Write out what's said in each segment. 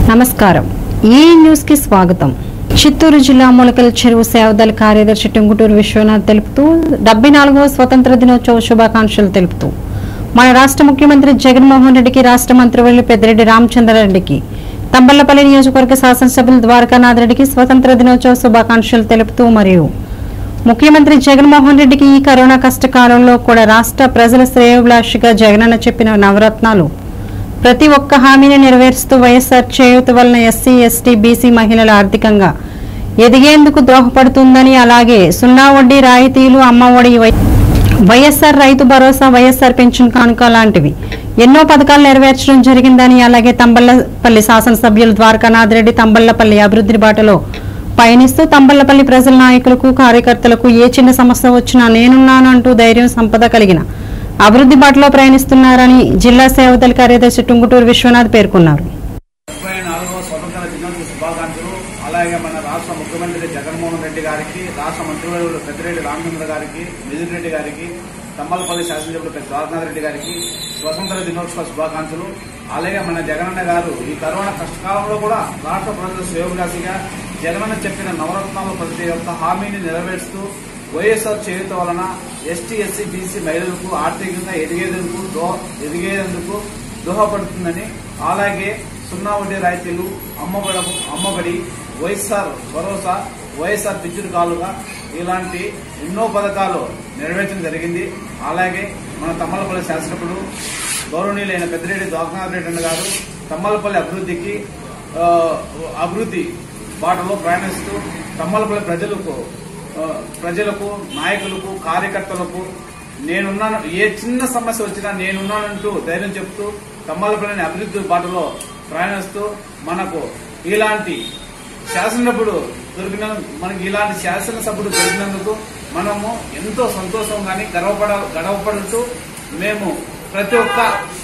నమస్కారం ఈ న్యూస్ కి స్వాగతం చిత్తూరు జిల్లా మూలకల చెరువు సేవదళ కార్యదర్శి టెంగుటూరు విశ్వనాథ్ తెలుపుతూ డెబ్బై నాలుగవ స్వతంత్ర దినోత్సవ శుభాకాంక్షలు తెలుపుతూ మన రాష్ట్ర ముఖ్యమంత్రి జగన్మోహన్ రెడ్డికి రాష్ట్ర మంత్రివర్యులు పెద్దిరెడ్డి రామచంద్రారెడ్డికి తంబళ్లపల్లి నియోజకవర్గ శాసనసభ్యులు ద్వారకానాథ్ రెడ్డికి స్వతంత్ర దినోత్సవ శుభాకాంక్షలు తెలుపుతూ మరియు ముఖ్యమంత్రి జగన్మోహన్ రెడ్డికి ఈ కరోనా కష్టకాలంలో కూడా రాష్ట్ర ప్రజల శ్రేయోభిలాషిగా జగనన్న చెప్పిన నవరత్నాలు ప్రతి ఒక్క హామీని నెరవేరుస్తూ వైఎస్ఆర్ చేయూత వలన ఎస్సీ ఎస్టీ బీసీ మహిళల ఆర్థికంగా ఎదిగేందుకు దోహపడుతుందని అలాగే సున్నా వడ్డీ రాయితీలు అమ్మఒడి వై- వైఎస్ఆర్ రైతు భరోసా వైఎస్ఆర్ పెన్షన్ కానుక లాంటివి ఎన్నో పథకాలు నెరవేర్చడం జరిగిందని అలాగే తంబళ్లపల్లి శాసనసభ్యులు ద్వారకానాథ్ రెడ్డి తంబళ్లపల్లి అభివృద్ధి బాటలో పయనిస్తూ తంబళ్లపల్లి ప్రజల నాయకులకు కార్యకర్తలకు ఏ చిన్న సమస్య వచ్చినా నేనున్నాను అంటూ ధైర్యం సంపద కలిగిన అభివృద్ధి బాటలో ప్రయాణిస్తున్నారని జిల్లా సేవదళ కార్యదర్శి టుంగుటూరు విశ్వనాథ్ పేర్కొన్నారు ముప్పై నాలుగవ స్వతంత్ర దినోత్సవ శుభాకాంక్షలు అలాగే మన రాష్ట్ర ముఖ్యమంత్రి జగన్మోహన్ రెడ్డి గారికి రాష్ట్ర మంత్రివర్యులు పెద్దిరెడ్డి రామచంద్ర గారికి మిథున్ రెడ్డి గారికి తమ్మలపల్లి శాసనసభ్యులు పెద్ద ద్వారనాథ్ రెడ్డి గారికి స్వతంత్ర దినోత్సవ శుభాకాంక్షలు అలాగే మన జగనన్న గారు ఈ కరోనా కష్టకాలంలో కూడా రాష్ట్ర ప్రజల శ్రేయోభిలాషిగా జగనన్న చెప్పిన నవరత్నాలు ప్రతి ఒక్క హామీని నెరవేరుస్తూ వైఎస్ఆర్ చేయుత వలన ఎస్టీ ఎస్సీ బీసీ మహిళలకు ఆర్థికంగా ఎదిగేందుకు దో- ఎదిగేందుకు దోహపడుతుందని అలాగే సున్నా వడ్డీ రాయితీలు అమ్మబడ అమ్మబడి వైఎస్ఆర్ భరోసా వైఎస్ఆర్ పిచ్చుడు కాలుగా ఇలాంటి ఎన్నో పథకాలు నెరవేర్చడం జరిగింది అలాగే మన తమ్మలపల్లి శాసనసభ్యుడు గౌరవనీయులైన పెద్దిరెడ్డి ద్వారకానాథ్ రెడ్డి అన్న గారు తమ్మలపల్లి అభివృద్ధికి ఆ, అభివృద్ధి బాటలో ప్రయాణిస్తూ తమ్మలపల్లి ప్రజలకు ఆ, ప్రజలకు నాయకులకు కార్యకర్తలకు నేనున్నాను ఏ చిన్న సమస్య వచ్చినా నేనున్నానంటూ ధైర్యం చెప్తూ తమ్మలపల్లిని అభివృద్ధి బాటలో ప్రయాణిస్తూ మనకు ఇలాంటి శాసనసభ్యుడు దొరికిన మనకి ఇలాంటి శాసనసభ్యుడు దొరికినందుకు మనము ఎంతో సంతోషం కానీ గర్వపడ గర్వపడుతూ మేము ప్రతి ఒక్క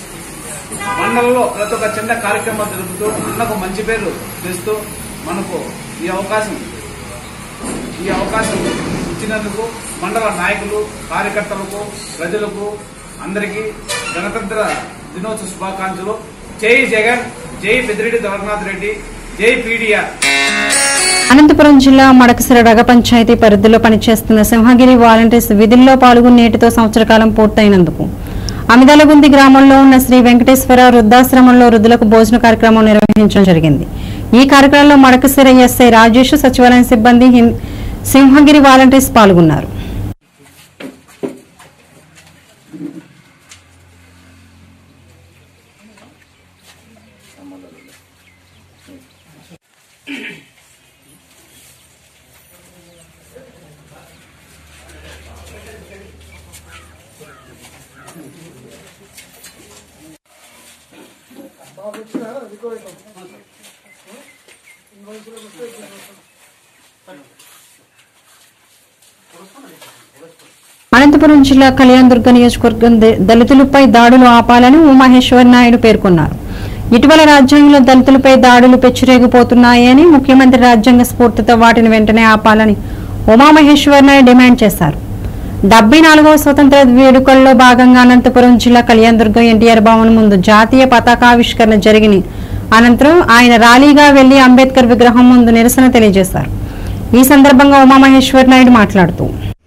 మండలంలో ప్రతి ఒక్క చిన్న కార్యక్రమం జరుపుతూ అన్నకు మంచి పేరు తెస్తూ మనకు ఈ అవకాశం ఈ అవకాశం ఇచ్చినందుకు మండల నాయకులు కార్యకర్తలకు ప్రజలకు అందరికీ గణతంత్ర దినోత్సవ శుభాకాంక్షలు జై జగన్ జై పెద్దిరెడ్డి ద్వారనాథ్ రెడ్డి జై పీడిఆర్ అనంతపురం జిల్లా మడకసిర రగ పంచాయతీ పరిధిలో పనిచేస్తున్న సింహగిరి వాలంటీర్స్ విధుల్లో పాల్గొని నేటితో సంవత్సర కాలం పూర్తయినందుకు అమిదలగుంది గ్రామంలో ఉన్న శ్రీ వెంకటేశ్వర వృద్ధాశ్రమంలో వృద్ధులకు భోజన కార్యక్రమం నిర్వహించడం జరిగింది ఈ కార్యక్రమంలో మడకసిర ఎస్ఐ రాజేష్ సచివాలయం సిబ్బంది హిం- సింహగిరి వాలంటీర్స్ పాల్గొన్నారు అనంతపురం జిల్లా కళ్యాణదుర్గ నియోజకవర్గం ద- దళితులపై దాడులు ఆపాలని ఉమామహేశ్వర్ నాయుడు పేర్కొన్నారు ఇటీవల రాజ్యాంగంలో దళితులపై దాడులు పెచ్చిరేగిపోతున్నాయని ముఖ్యమంత్రి రాజ్యాంగ స్ఫూర్తితో వాటిని వెంటనే ఆపాలని ఉమామహేశ్వర్ నాయుడు డిమాండ్ చేశారు డెబ్బై నాలుగవ స్వతంత్ర వేడుకల్లో భాగంగా అనంతపురం జిల్లా కళ్యాణదుర్గం ఎన్టీఆర్ భవన్ ముందు జాతీయ పతాకావిష్కరణ జరిగిన అనంతరం ఆయన ర్యాలీగా వెళ్లి అంబేద్కర్ విగ్రహం ముందు నిరసన తెలియజేశారు ఈ సందర్భంగా ఉమామహేశ్వర్ నాయుడు మాట్లాడుతూ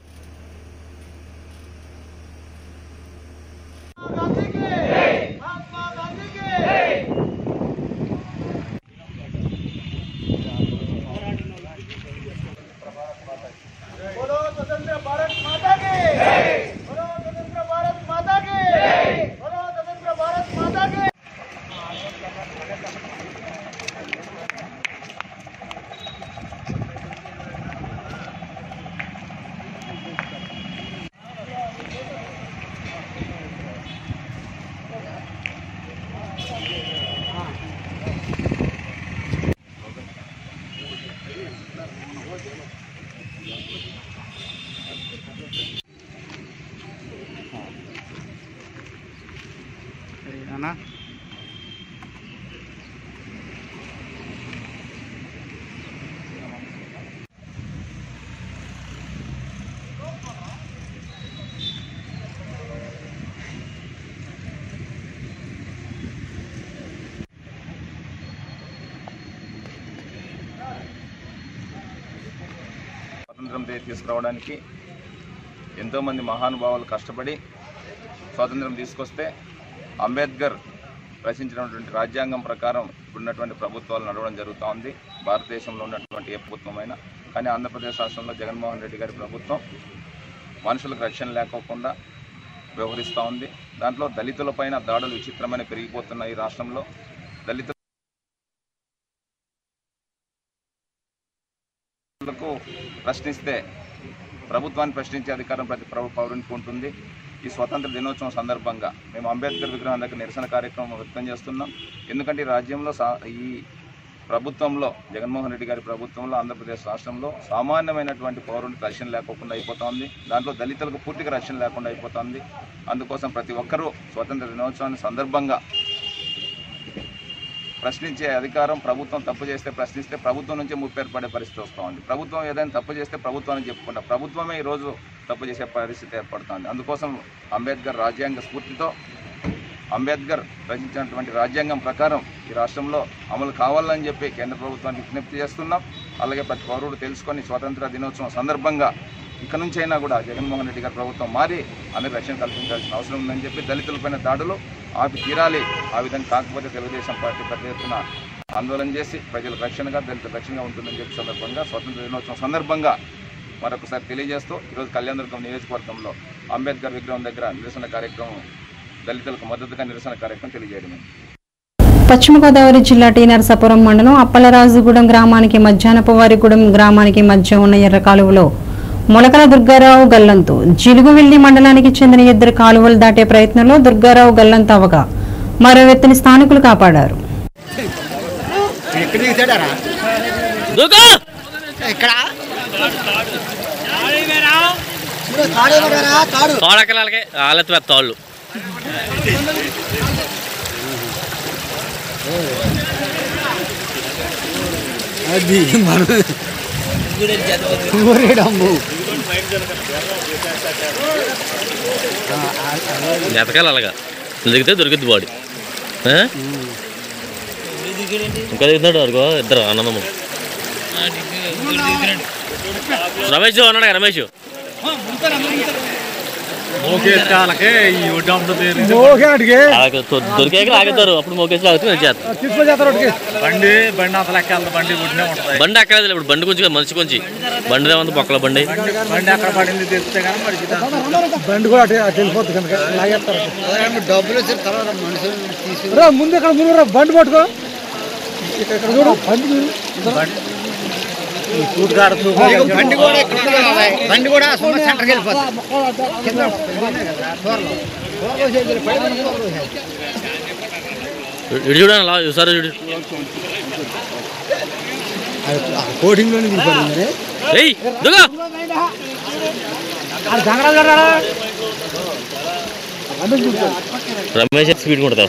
बोलो स्वतंत्र भारत माता की बोलो स्वतंत्र भारत माता की बोलो स्वतंत्र भारत माता की తిరిగి తీసుకురావడానికి ఎంతోమంది మహానుభావులు కష్టపడి స్వాతంత్రం తీసుకొస్తే అంబేద్కర్ రచించినటువంటి రాజ్యాంగం ప్రకారం ఇప్పుడున్నటువంటి ప్రభుత్వాలు నడవడం జరుగుతూ ఉంది భారతదేశంలో ఉన్నటువంటి ఏ ప్రభుత్వమైనా కానీ ఆంధ్రప్రదేశ్ రాష్ట్రంలో జగన్మోహన్ రెడ్డి గారి ప్రభుత్వం మనుషులకు రక్షణ లేకోకుండా వ్యవహరిస్తూ ఉంది దాంట్లో దళితులపైన దాడులు విచిత్రమైన పెరిగిపోతున్నాయి ఈ రాష్ట్రంలో దళిత లకు ప్రశ్నిస్తే ప్రభుత్వాన్ని ప్రశ్నించే అధికారం ప్రతి ప్రభు పౌరునికి ఉంటుంది ఈ స్వతంత్ర దినోత్సవం సందర్భంగా మేము అంబేద్కర్ విగ్రహం దగ్గర నిరసన కార్యక్రమం వ్యక్తం చేస్తున్నాం ఎందుకంటే ఈ రాజ్యంలో సా ఈ ప్రభుత్వంలో జగన్మోహన్ రెడ్డి గారి ప్రభుత్వంలో ఆంధ్రప్రదేశ్ రాష్ట్రంలో సామాన్యమైనటువంటి పౌరునికి రక్షణ లేకోకుండా అయిపోతుంది దాంట్లో దళితులకు పూర్తిగా రక్షణ లేకుండా అయిపోతుంది అందుకోసం ప్రతి ఒక్కరూ స్వతంత్ర దినోత్సవాన్ని సందర్భంగా ప్రశ్నించే అధికారం ప్రభుత్వం తప్పు చేస్తే ప్రశ్నిస్తే ప్రభుత్వం నుంచి ముప్పు ఏర్పడే పరిస్థితి వస్తూ ఉంది ప్రభుత్వం ఏదైనా తప్పు చేస్తే ప్రభుత్వానికి చెప్పుకుంటా ప్రభుత్వమే ఈరోజు తప్పు చేసే పరిస్థితి ఏర్పడుతుంది అందుకోసం అంబేద్కర్ రాజ్యాంగ స్ఫూర్తితో అంబేద్కర్ రచించినటువంటి రాజ్యాంగం ప్రకారం ఈ రాష్ట్రంలో అమలు కావాలని చెప్పి కేంద్ర ప్రభుత్వానికి విజ్ఞప్తి చేస్తున్నాం అలాగే ప్రతి పౌరుడు తెలుసుకొని స్వాతంత్ర దినోత్సవం సందర్భంగా ఇక నుంచైనా కూడా జగన్మోహన్ రెడ్డి గారి ప్రభుత్వం మారి అందరి రక్షణ కల్పించాల్సిన అవసరం ఉందని చెప్పి దళితులపైన దాడులు ఆపి తీరాలి ఆ విధంగా కాకపోతే తెలుగుదేశం పార్టీ పెద్ద ఎత్తున ఆందోళన చేసి ప్రజలకు రక్షణగా దళిత రక్షణగా ఉంటుందని చెప్పి సందర్భంగా స్వాతంత్ర దినోత్సవం సందర్భంగా మరొకసారి తెలియజేస్తూ ఈరోజు కళ్యాణదుర్గం నియోజకవర్గంలో అంబేద్కర్ విగ్రహం దగ్గర నిరసన కార్యక్రమం దళితులకు మద్దతుగా నిరసన కార్యక్రమం తెలియజేయడమే పశ్చిమ గోదావరి జిల్లా టీ నరసాపురం మండలం అప్పలరాజుగూడెం గ్రామానికి మధ్యాహ్నపు వారిగూడెం గ్రామానికి మధ్య ఉన్న ఎర్ర కాలువలో మొలకల దుర్గారావు గల్లంతు జిలుగువెల్లి మండలానికి చెందిన ఇద్దరు కాలువలు దాటే ప్రయత్నంలో దుర్గారావు గల్లంతు అవగా మరో వ్యక్తిని స్థానికులు కాపాడారు ఎక్కడ దిగుతాడారా ఇక్కడ తాడే పడారా తాడు తోడకలకి వాళ్ళతో పెద్ద తాళ్ళు అది మన ఊరేడమ్ము ఎతకాలి అలాగా దిగితే దొరికిద్ది బాడీ ఆ? ఇంకా దిగుతున్నాడు అదిగో ఇద్దరు అన్నదమ్ము రమేష్ అన్నాడు కదా రమేష్ మోగాడికి అలాగే దొ- దొరికాక ఆగుతారు అప్పుడు మోకేసి లాగుతూ నేను చేస్తాను తీసుకొచ్చేస్తారు బండి బండి అసలు ఎక్కాలి బండి గుడ్నే ఉంటుంది బండి ఎక్కలేదు ఇప్పుడు బండి కొంచెం మనిషి కొంచెం బండి ఏమంది బొక్కల బండి బండి ఎక్కడ పడింది తెలిస్తే కానీ మరి బండి కూడా అటు అటు వెళ్ళిపోతుంది కనుక లాగేస్తారు డబ్బులు వచ్చిన తర్వాత మనుషులు ముందు ఇక్కడ ముందు రా, బండి పట్టుకో ఇక్కడ ఇక్కడ చూడు బండి చూడు. బండి కూడా ఇక్కడ ఉంది బాబాయ్. బండి కూడా సుమ సెంటర్కి వెళ్ళిపోతుంది కింద దూరంలో. దూరంలో చేతులు పైన దూరంలో చేతులు. ఇటు చూడండి అలా చూసారా చూడు ఆ కోటింగ్లోనే దిగిపోయింది ఏయ్ దుగా రమేష్ స్పీడ్ కొడతారు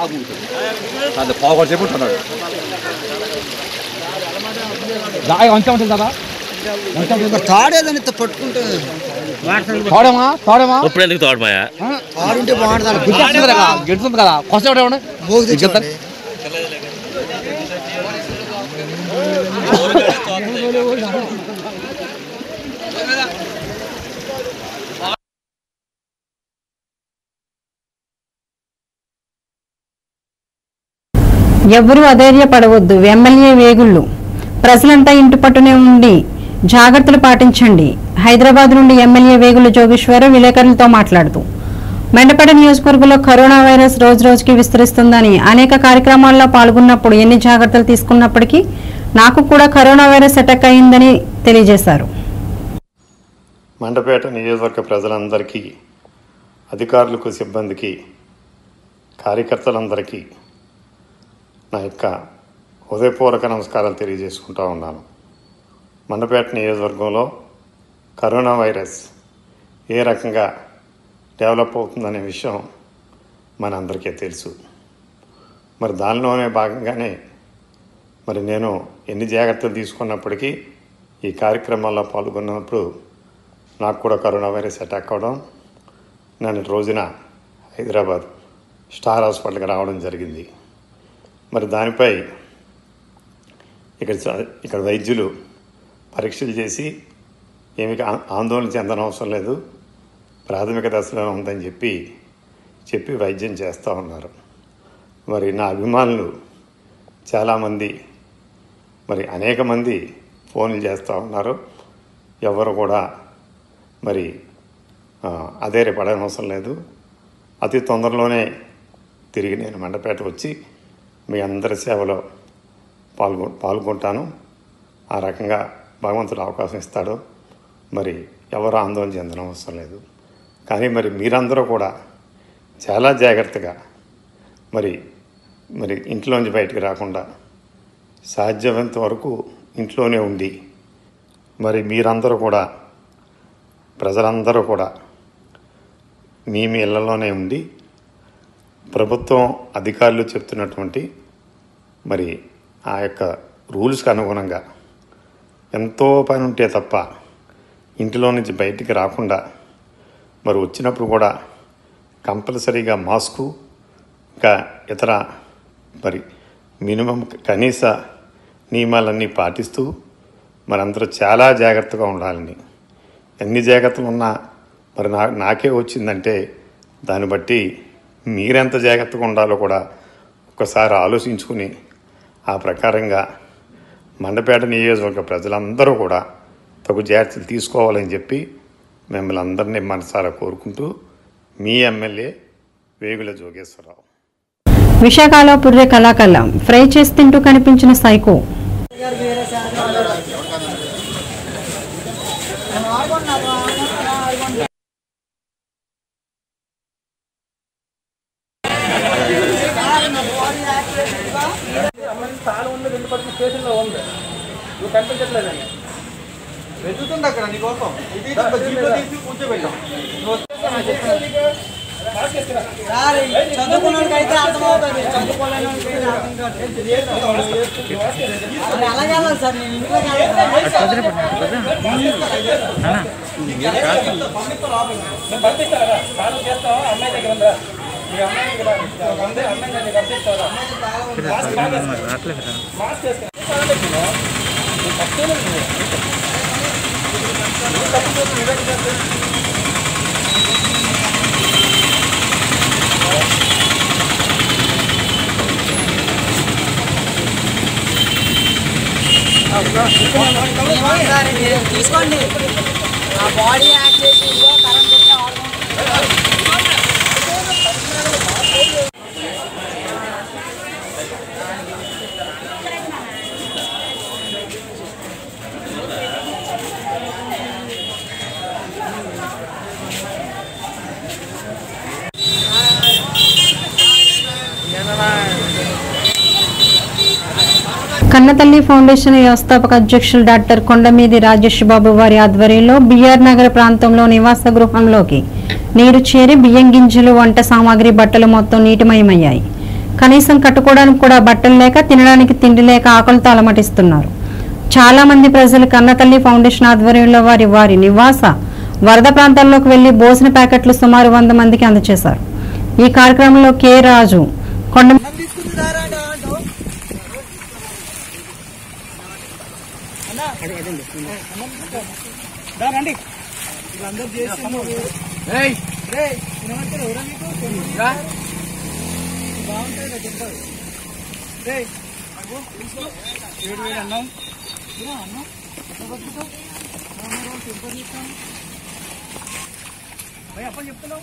తాడేదని పట్టుకుంటే తాడేమా తాడేమా ఇప్పుడు ఎందుకు తోడమాయా తాడుంటే బాగుంటుంది గెలుతుంది కదా కొత్త మోగు తెచ్చుకోండి. ఎవ్వరూ అధైర్యపడవద్దు ఎమ్మెల్యే వేగుళ్ళు ప్రజలంతా ఇంటి పట్టునే ఉండి జాగ్రత్తలు పాటించండి హైదరాబాద్ నుండి ఎమ్మెల్యే వేగులు జోగేశ్వరరావు విలేకరులతో మాట్లాడుతూ మెండపేట నియోజకవర్గంలో కరోనా వైరస్ రోజు రోజుకి విస్తరిస్తుందని అనేక కార్యక్రమాల్లో పాల్గొన్నప్పుడు ఎన్ని జాగ్రత్తలు తీసుకున్నప్పటికీ నాకు కూడా కరోనా వైరస్ అటాక్ అయిందని తెలియజేశారు మండపేట నియోజకవర్గ ప్రజలందరికీ అధికారులకు సిబ్బందికి కార్యకర్తలందరికీ నా యొక్క హృదయపూర్వక నమస్కారాలు తెలియజేసుకుంటా ఉన్నాను మండపేట నియోజకవర్గంలో కరోనా వైరస్ ఏ రకంగా డెవలప్ అవుతుందనే విషయం మనందరికీ తెలుసు మరి దానిలోనే భాగంగానే మరి నేను ఎన్ని జాగ్రత్తలు తీసుకున్నప్పటికీ ఈ కార్యక్రమాల్లో పాల్గొన్నప్పుడు నాకు కూడా కరోనా వైరస్ అటాక్ అవడం నేను రోజున హైదరాబాద్ స్టార్ హాస్పిటల్కి రావడం జరిగింది మరి దానిపై ఇక్కడ చ- ఇక్కడ వైద్యులు పరీక్షలు చేసి ఏమి ఆ- ఆందోళన చెందనవసరం లేదు ప్రాథమిక దశలో ఉందని చెప్పి చెప్పి వైద్యం చేస్తూ ఉన్నారు మరి నా అభిమానులు చాలామంది మరి అనేక మంది ఫోన్లు చేస్తూ ఉన్నారు ఎవరు కూడా మరి ఆ, అధైర్యపడనవసరం లేదు అతి తొందరలోనే తిరిగి నేను మండపేట వచ్చి మీ అందరి సేవలో పాల్గొ పాల్గొంటాను ఆ రకంగా భగవంతుడు అవకాశం ఇస్తాడు మరి ఎవరు ఆందోళన చెందడం అవసరం లేదు కానీ మరి మీరందరూ కూడా చాలా జాగ్రత్తగా మరి మరి ఇంట్లోంచి బయటకు రాకుండా సాధ్యమైనంత వరకు ఇంట్లోనే ఉండి మరి మీరందరూ కూడా ప్రజలందరూ కూడా మీ మీ ఇళ్లలోనే ఉండి ప్రభుత్వం అధికారులు చెప్తున్నటువంటి మరి ఆ యొక్క రూల్స్కి అనుగుణంగా ఎంతో పని ఉంటే తప్ప ఇంటిలో నుంచి బయటికి రాకుండా మరి వచ్చినప్పుడు కూడా కంపల్సరీగా మాస్కు ఇంకా ఇతర మరి మినిమం కనీస నియమాలన్నీ పాటిస్తూ మరి అందరూ చాలా జాగ్రత్తగా ఉండాలని ఎన్ని జాగ్రత్తలు ఉన్నా మరి నా నాకే వచ్చిందంటే దాన్ని బట్టి మీరెంత జాగ్రత్తగా ఉండాలో కూడా ఒకసారి ఆలోచించుకుని ఆ ప్రకారంగా మండపేట నియోజకవర్గ ప్రజలందరూ కూడా తగు జాగ్రత్తలు తీసుకోవాలని చెప్పి మిమ్మల్ని అందరినీ మనసారా కోరుకుంటూ మీ ఎమ్మెల్యే వేగుల జోగేశ్వరరావు విశాఖలో పుర్రె కళాకళ ఫ్రై చేసి తింటూ కనిపించిన సైకో వెతుకుతుంది అక్కడ నీకోసం ఇది జీపో తీసి కూర్చోబెట్టాం చదువుకున్నోడికి అయితే అర్థమవుతుంది చదువుకోలేనోడికి అయితే అర్థం కాదు అలాగే వెళ్ళాలి సార్ నేను ఇంట్లో తీసుకోండి ఆ బాడీ యాక్ట్ చేసి కరెంట్ పెట్టి ఆడుకుంటుంది కన్నతల్లి ఫౌండేషన్ వ్యవస్థాపక అధ్యక్షులు డాక్టర్ కొండమీది రాజేష్ బాబు వారి ఆధ్వర్యంలో బిఆర్ నగర్ ప్రాంతంలో నివాస గృహంలోకి నీరు చేరి బియ్యం గింజలు వంట సామాగ్రి బట్టలు మొత్తం నీటిమయమయ్యాయి కనీసం కట్టుకోవడానికి కూడా బట్టలు లేక తినడానికి తిండి లేక ఆకలితో అలమటిస్తున్నారు చాలా మంది ప్రజలు కన్నతల్లి ఫౌండేషన్ ఆధ్వర్యంలో వారి వారి నివాస వరద ప్రాంతాల్లోకి వెళ్లి భోజన ప్యాకెట్లు సుమారు వంద మందికి అందజేశారు ఈ కార్యక్రమంలో కె రాజు కొండ రండి వీళ్ళందరూ చేసి రేయ్ రేయ్ వినమంటారు ఎవరా మీకు రా బాగుంటుంది కదా చెప్తారు రేయ్ అగో తీసుకో ఏడు వేలు అన్నం ఇదిగో అన్నం ఎట్లా బతుకుతావు ఎంత తీస్తాను భయ అప్పని చెప్తున్నావు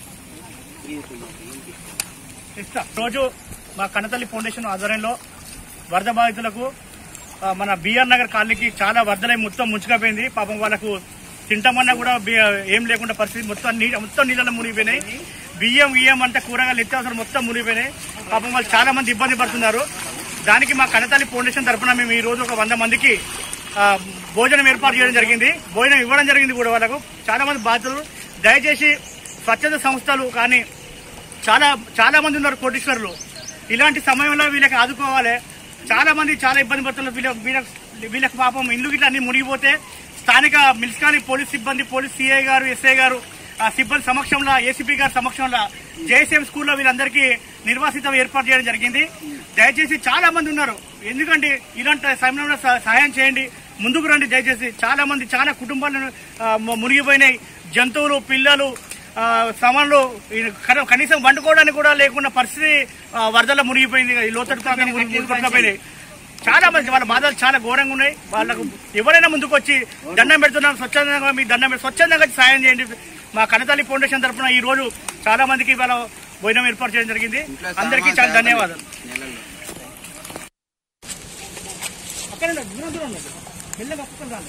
ఇస్తా రోజు మా కన్నతల్లి ఫౌండేషన్ ఆధ్వర్యంలో వరద బాధితులకు ఆ, మన బిఆర్ నగర్ కాలనీకి చాలా వరదలై మొత్తం ముంచుకపోయింది పాపం వాళ్ళకు తింటామన్నా కూడా బి- ఏం లేకుండా పరిస్థితి మొత్తం నీ మొత్తం నీళ్ళలో మునిగిపోయినాయి బియ్యం బియ్యం అంతా కూరగాయలు నిత్యావసరం మొత్తం మునిగిపోయినాయి పాపం వాళ్ళు చాలా మంది ఇబ్బంది పడుతున్నారు దానికి మా కన్నతల్లి ఫౌండేషన్ తరఫున మేము ఈ రోజు ఒక వంద మందికి ఆ, భోజనం ఏర్పాటు చేయడం జరిగింది భోజనం ఇవ్వడం జరిగింది కూడా వాళ్ళకు చాలా మంది బాధితులు దయచేసి స్వచ్ఛంద సంస్థలు కానీ చాలా చాలా మంది ఉన్నారు కోటీశ్వరులు ఇలాంటి సమయంలో వీళ్ళకి ఆదుకోవాలి చాలా మంది చాలా ఇబ్బంది పడుతున్నారు వీళ్ళ వీళ్ళ- వీళ్ళకి పాపం ఇల్లు గిట్ల అన్ని మునిగిపోతే స్థానిక మున్సిపాలిటీ పోలీస్ సిబ్బంది పోలీస్ సిఐ గారు ఎస్ఐ గారు ఆ సిబ్బంది సమక్షంలో ఏసీపీ గారి సమక్షంలో జేఎస్ఎం స్కూల్లో వీళ్ళందరికీ నిర్వాసితం ఏర్పాటు చేయడం జరిగింది దయచేసి చాలా మంది ఉన్నారు ఎందుకంటే ఇలాంటి సమయంలో స- సహాయం చేయండి ముందుకు రండి దయచేసి చాలా మంది చాలా కుటుంబాలను ఆ, మ- మునిగిపోయినాయి జంతువులు పిల్లలు ఆ, సమాన్లు ఈ కన- కనీసం వండుకోవడానికి కూడా లేకుండా పరిస్థితి ఆ, వరదల్లో మునిగిపోయింది ఈ లోతట్టు ప్రాంతం మునిగి- మునిగిపోయినాయి చాలా మంది వాళ్ళ బాధలు చాలా ఘోరంగా ఉన్నాయి వాళ్ళకు ఎవరైనా ముందుకు వచ్చి దండం పెడుతున్నాం స్వచ్ఛందంగా మీ దండం పెట్టి స్వచ్ఛందంగా వచ్చి సాయం చేయండి మా కనతల్లి ఫౌండేషన్ తరఫున ఈ రోజు చాలా మందికి వాళ్ళ భోజనం ఏర్పాటు చేయడం జరిగింది అందరికీ చాలా ధన్యవాదాలు అక్కడే ఉండండి, దూరం దూరం ఉండండి. మెల్లగా ఒక్కొక్కరు రాండి.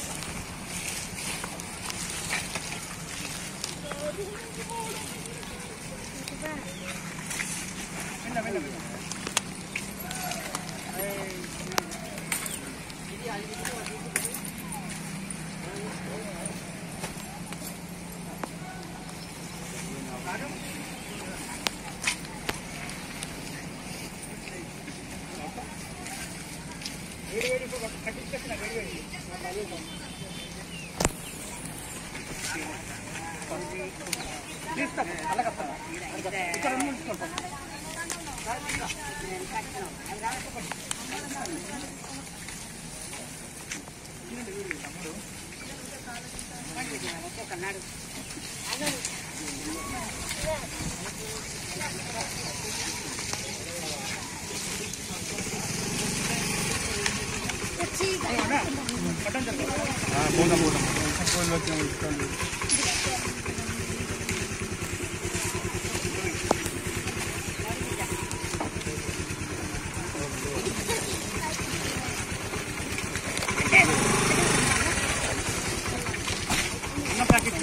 మెల్ల, మెల్ల, మెల్ల. చిన్న ప్యాకెట్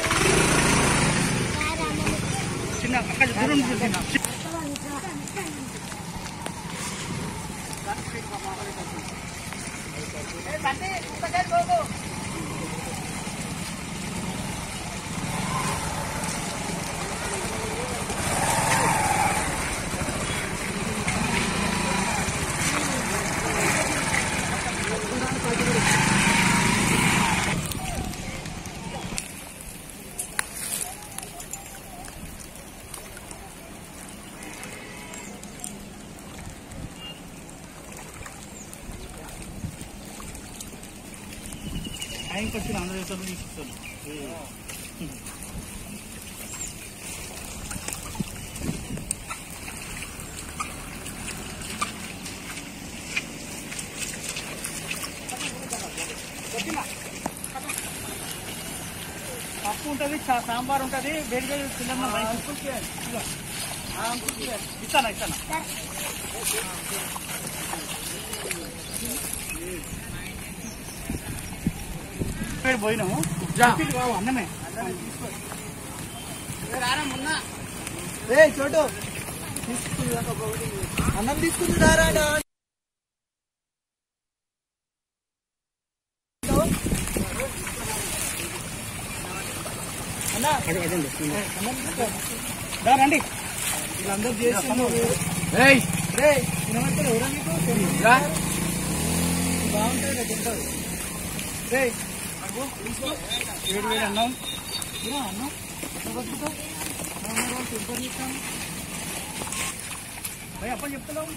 చిన్న అక్కడ దూరం నుంచి చిన్న ఆయనకి వచ్చిన ఆంధ్రదేశంలో తీసుకొస్తాను పప్పు ఉంటుంది సాంబార్ ఉంటుంది వేడి వేడి చిన్న ఇస్తానా ఇస్తానా పేరు పోయినాము చెప్పిళ్ళు కావు అన్నమే చోటు అన్నం తీసుకుంటున్నారా దా రండి వీళ్ళందరూ చేస్తున్నారు రేయ్ రే వినమంటారు ఎవరా మీకు బాగుంటుంది తింటారు రే వేడి వేడి అన్నం ఇలా అన్నం ఎట్లా బతుకుతావు అన్నం తింటారు నీకు భయ్ అప్పని చెప్తున్నావు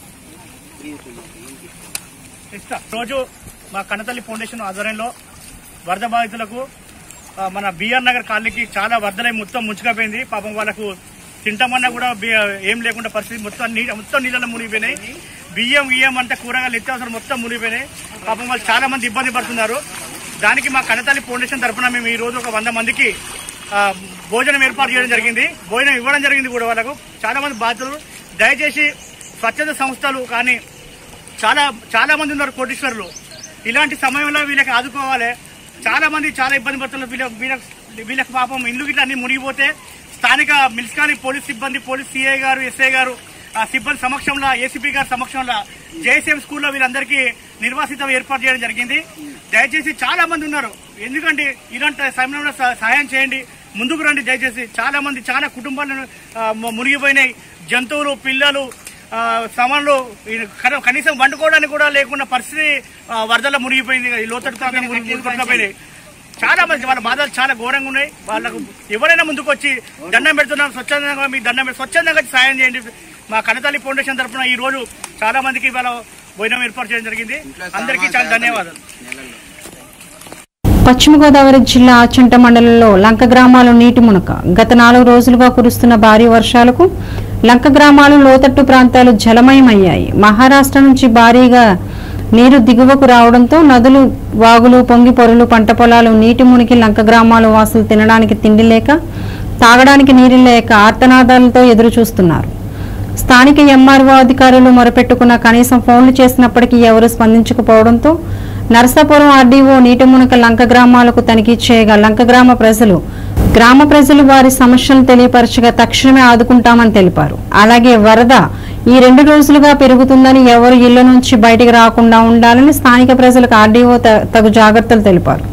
ఇస్తా రోజు మా కన్నతల్లి ఫౌండేషన్ ఆధ్వర్యంలో వరద బాధితులకు ఆ, మన బిఆర్ నగర్ కాలనీకి చాలా వరదలై మొత్తం ముంచుకపోయింది పాపం వాళ్ళకు తింటామన్నా కూడా బి- ఏం లేకుండా పరిస్థితి మొత్తం నీ మొత్తం నీళ్ళలో మునిగిపోయినాయి బియ్యం బియ్యం అంటే కూరగాయలు నిత్యావసరం మొత్తం మునిగిపోయినాయి పాపం వాళ్ళు చాలా మంది ఇబ్బంది పడుతున్నారు దానికి మా కన్నతల్లి ఫౌండేషన్ తరఫున మేము ఈ రోజు ఒక వంద మందికి ఆ, భోజనం ఏర్పాటు చేయడం జరిగింది భోజనం ఇవ్వడం జరిగింది కూడా వాళ్ళకు చాలా మంది బాధితులు దయచేసి స్వచ్ఛంద సంస్థలు కానీ చాలా చాలా మంది ఉన్నారు కోటీశ్వరులు ఇలాంటి సమయంలో వీళ్ళకి ఆదుకోవాలి చాలా మంది చాలా ఇబ్బంది పడుతున్నారు వీళ్ళ వీళ్ళకి వీళ్ళకి పాపం ఇల్లు గిట్ల అన్ని మునిగిపోతే స్థానిక మున్సిపాలిటీ పోలీస్ సిబ్బంది పోలీస్ సిఐ గారు ఎస్ఐ గారు ఆ సిబ్బంది సమక్షంలో ఏసీపీ గారి సమక్షంలో జేఎస్ఎం స్కూల్లో వీళ్ళందరికీ నిర్వాసితం ఏర్పాటు చేయడం జరిగింది దయచేసి చాలా మంది ఉన్నారు ఎందుకంటే ఇలాంటి సమయంలో సహ- సహాయం చేయండి ముందుకు రండి దయచేసి చాలా మంది చాలా కుటుంబాలను ఆ, మ- మునిగిపోయినాయి జంతువులు పిల్లలు ఆ, సమాన్లు ఈ కన- కనీసం వండుకోవడానికి కూడా లేకుండా పరిస్థితి ఆ, వరదల్లో మునిగిపోయింది ఈ లోతట్టు ప్రాంతం మునిగి- మునిగిపోయినాయి చాలా మంది వాళ్ళ బాధలు చాలా ఘోరంగా ఉన్నాయి వాళ్ళకు ఎవరైనా ముందుకు వచ్చి దండం పెడుతున్నాం స్వచ్ఛందంగా మీ దండం పెట్టి స్వచ్ఛందంగా వచ్చి సాయం చేయండి మా కనతల్లి ఫౌండేషన్ తరఫున ఈ రోజు చాలా మందికి వాళ్ళ భోజనం ఏర్పాటు చేయడం జరిగింది అందరికీ చాలా ధన్యవాదాలు పశ్చిమ గోదావరి జిల్లా ఆచంట మండలంలో లంక గ్రామాలు నీటి మునక గత నాలుగు రోజులుగా కురుస్తున్న భారీ వర్షాలకు లంక గ్రామాలు లోతట్టు ప్రాంతాలు జలమయమయ్యాయి మహారాష్ట్ర నుంచి భారీగా నీరు దిగువకు రావడంతో నదులు వాగులు పొంగి పొరులు పంట పొలాలు నీటి మునిగి లంక గ్రామాల వాసులు తినడానికి తిండి లేక తాగడానికి నీరు లేక ఆర్తనాదాలతో ఎదురు చూస్తున్నారు స్థానిక ఎంఆర్ఓ అధికారులు మొరపెట్టుకున్న కనీసం ఫోన్లు చేసినప్పటికీ ఎవరూ స్పందించకపోవడంతో నరసాపురం ఆర్డీఓ నీటి మునక లంక గ్రామాలకు తనిఖీ చేయగా లంక గ్రామ ప్రజలు గ్రామ ప్రజలు వారి సమస్యలను తెలియపరచగా తక్షణమే ఆదుకుంటామని తెలిపారు అలాగే వరద ఈ రెండు రోజులుగా పెరుగుతుందని ఎవరు ఇళ్ల నుంచి బయటికి రాకుండా ఉండాలని స్థానిక ప్రజలకు ఆర్డీఓ త- తగు జాగ్రత్తలు తెలిపారు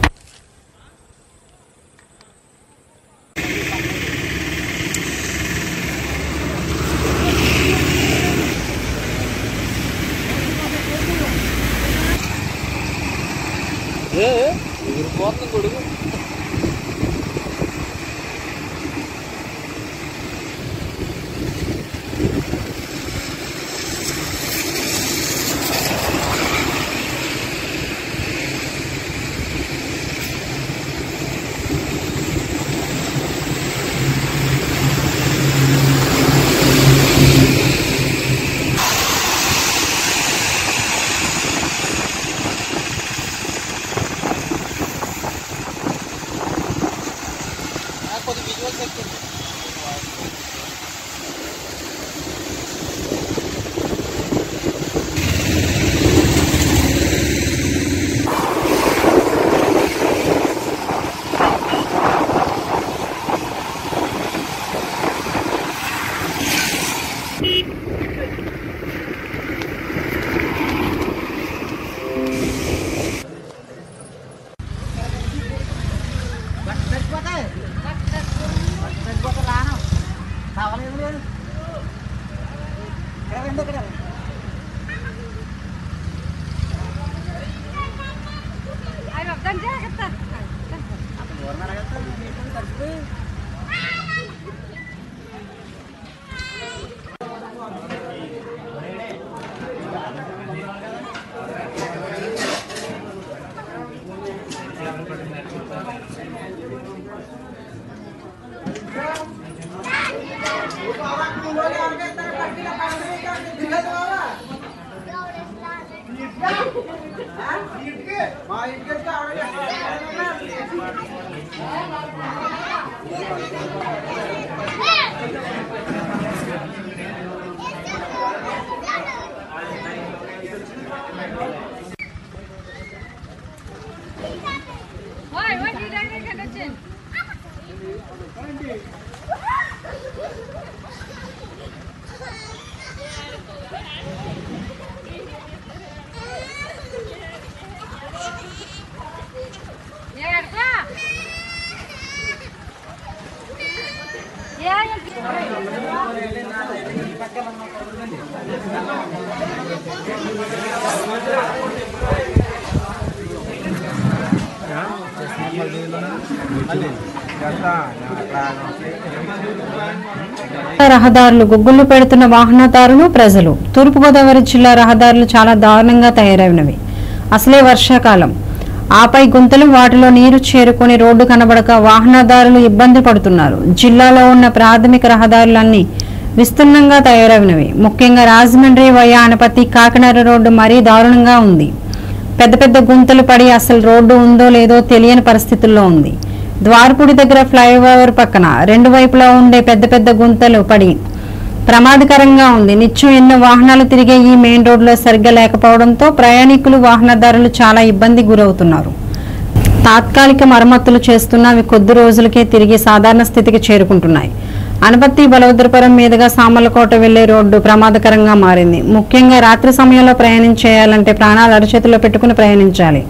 రహదారులు గుగ్గులు పెడుతున్న వాహనదారులు ప్రజలు తూర్పుగోదావరి జిల్లా రహదారులు చాలా దారుణంగా తయారైనవి అసలే వర్షాకాలం ఆపై గుంతలు వాటిలో నీరు చేరుకొని రోడ్డు కనబడక వాహనదారులు ఇబ్బంది పడుతున్నారు జిల్లాలో ఉన్న ప్రాథమిక రహదారులన్నీ విస్తృతంగా తయారైనవి ముఖ్యంగా రాజమండ్రి వయా అనపతి కాకినాడ రోడ్డు మరీ దారుణంగా ఉంది పెద్ద పెద్ద గుంతలు పడి అసలు రోడ్డు ఉందో లేదో తెలియని పరిస్థితుల్లో ఉంది ద్వారపూడి దగ్గర ఫ్లైఓవర్ పక్కన రెండు వైపులా ఉండే పెద్ద పెద్ద గుంతలు పడి ప్రమాదకరంగా ఉంది నిత్యం ఎన్నో వాహనాలు తిరిగే ఈ మెయిన్ రోడ్లో సరిగ్గా లేకపోవడంతో ప్రయాణికులు వాహనదారులు చాలా ఇబ్బంది గురవుతున్నారు తాత్కాలిక మరమ్మతులు చేస్తున్న అవి కొద్ది రోజులకే తిరిగి సాధారణ స్థితికి చేరుకుంటున్నాయి అనపత్తి బలవద్రపురం మీదుగా సామర్లకోట వెళ్లే రోడ్డు ప్రమాదకరంగా మారింది ముఖ్యంగా రాత్రి సమయంలో ప్రయాణం చేయాలంటే ప్రాణాలు అరచేతిలో పెట్టుకుని ప్రయాణించాలి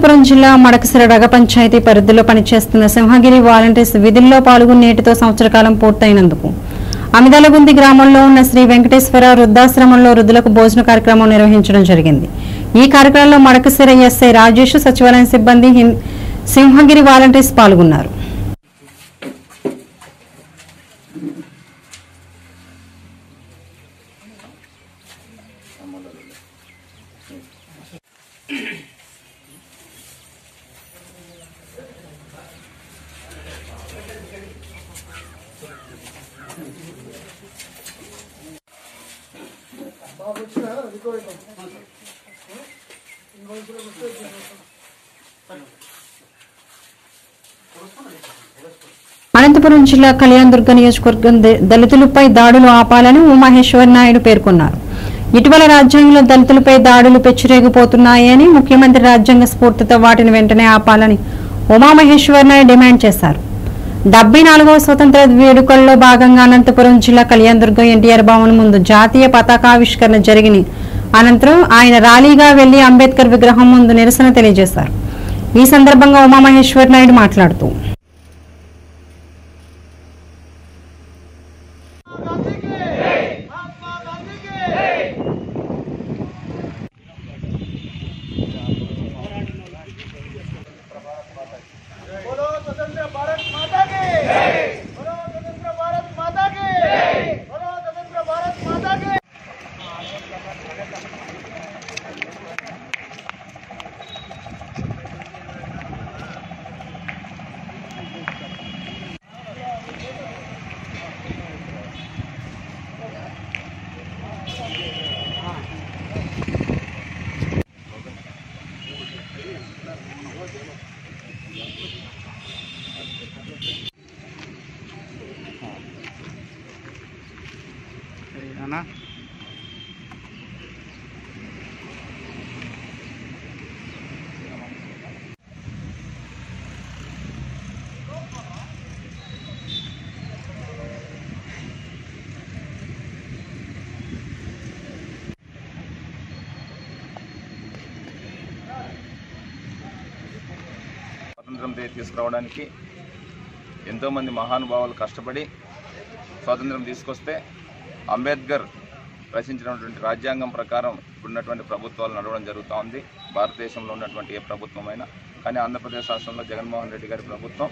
అనంతపురం జిల్లా మడకసిర రగ పంచాయతీ పరిధిలో పనిచేస్తున్న సింహగిరి వాలంటీర్స్ విధుల్లో పాల్గొని నేటితో సంవత్సర కాలం పూర్తయినందుకు అమిదలగుంది గ్రామంలో ఉన్న శ్రీ వెంకటేశ్వర వృద్ధాశ్రమంలో వృద్ధులకు భోజన కార్యక్రమం నిర్వహించడం జరిగింది ఈ కార్యక్రమంలో మడకసిర ఎస్ఐ రాజేష్ సచివాలయం సిబ్బంది హిం- సింహగిరి వాలంటీర్స్ పాల్గొన్నారు అనంతపురం జిల్లా కళ్యాణదుర్గ నియోజకవర్గం ద- దళితులపై దాడులు ఆపాలని ఉమామహేశ్వర్ నాయుడు పేర్కొన్నారు ఇటీవల రాజ్యాంగంలో దళితులపై దాడులు పెచ్చిరేగిపోతున్నాయని ముఖ్యమంత్రి రాజ్యాంగ స్ఫూర్తితో వాటిని వెంటనే ఆపాలని ఉమామహేశ్వర్ నాయుడు డిమాండ్ చేశారు డెబ్బై నాలుగవ స్వతంత్ర వేడుకల్లో భాగంగా అనంతపురం జిల్లా కళ్యాణదుర్గం ఎన్టీఆర్ భవన్ ముందు జాతీయ పతాకావిష్కరణ జరిగిన అనంతరం ఆయన ర్యాలీగా వెళ్లి అంబేద్కర్ విగ్రహం ముందు నిరసన తెలియజేశారు ఈ సందర్భంగా ఉమామహేశ్వర్ నాయుడు మాట్లాడుతూ స్వాతంత్రం తే- తీసుకురావడానికి ఎంతోమంది మహానుభావులు కష్టపడి స్వాతంత్రం తీసుకొస్తే అంబేద్కర్ రచించినటువంటి రాజ్యాంగం ప్రకారం ఇప్పుడున్నటువంటి ప్రభుత్వాలు నడవడం జరుగుతూ ఉంది భారతదేశంలో ఉన్నటువంటి ఏ ప్రభుత్వమైనా కానీ ఆంధ్రప్రదేశ్ రాష్ట్రంలో జగన్మోహన్ రెడ్డి గారి ప్రభుత్వం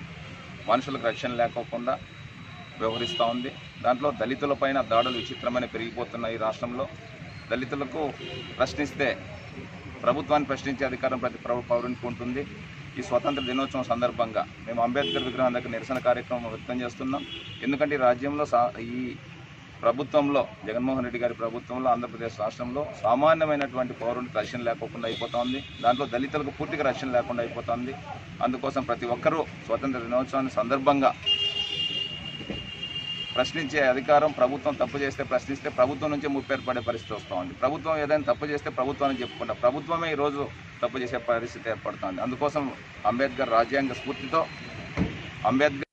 మనుషులకు రక్షణ లేకోకుండా వ్యవహరిస్తూ ఉంది దాంట్లో దళితులపైన దాడులు విచిత్రమైన పెరిగిపోతున్నాయి ఈ రాష్ట్రంలో దళితులకు ప్రశ్నిస్తే ప్రభుత్వాన్ని ప్రశ్నించే అధికారం ప్రతి పౌ- పౌరునికి ఉంటుంది ఈ స్వతంత్ర దినోత్సవం సందర్భంగా మేము అంబేద్కర్ విగ్రహం దగ్గర నిరసన కార్యక్రమం వ్యక్తం చేస్తున్నాం ఎందుకంటే ఈ రాజ్యంలో సా ఈ ప్రభుత్వంలో జగన్మోహన్ రెడ్డి గారి ప్రభుత్వంలో ఆంధ్రప్రదేశ్ రాష్ట్రంలో సామాన్యమైనటువంటి పౌరునికి రక్షణ లేకోకుండా అయిపోతుంది దాంట్లో దళితులకు పూర్తిగా రక్షణ లేకుండా అయిపోతుంది అందుకోసం ప్రతి ఒక్కరూ స్వతంత్ర దినోత్సవాన్ని సందర్భంగా ప్రశ్నించే అధికారం ప్రభుత్వం తప్పు చేస్తే ప్రశ్నిస్తే ప్రభుత్వం నుంచే ముప్పు ఏర్పడే పరిస్థితి వస్తూ ఉంది ప్రభుత్వం ఏదైనా తప్పు చేస్తే ప్రభుత్వాన్ని చెప్పుకుంటా ప్రభుత్వమే ఈరోజు తప్పు చేసే పరిస్థితి ఏర్పడుతుంది అందుకోసం అంబేద్కర్ రాజ్యాంగ స్ఫూర్తితో అంబేద్కర్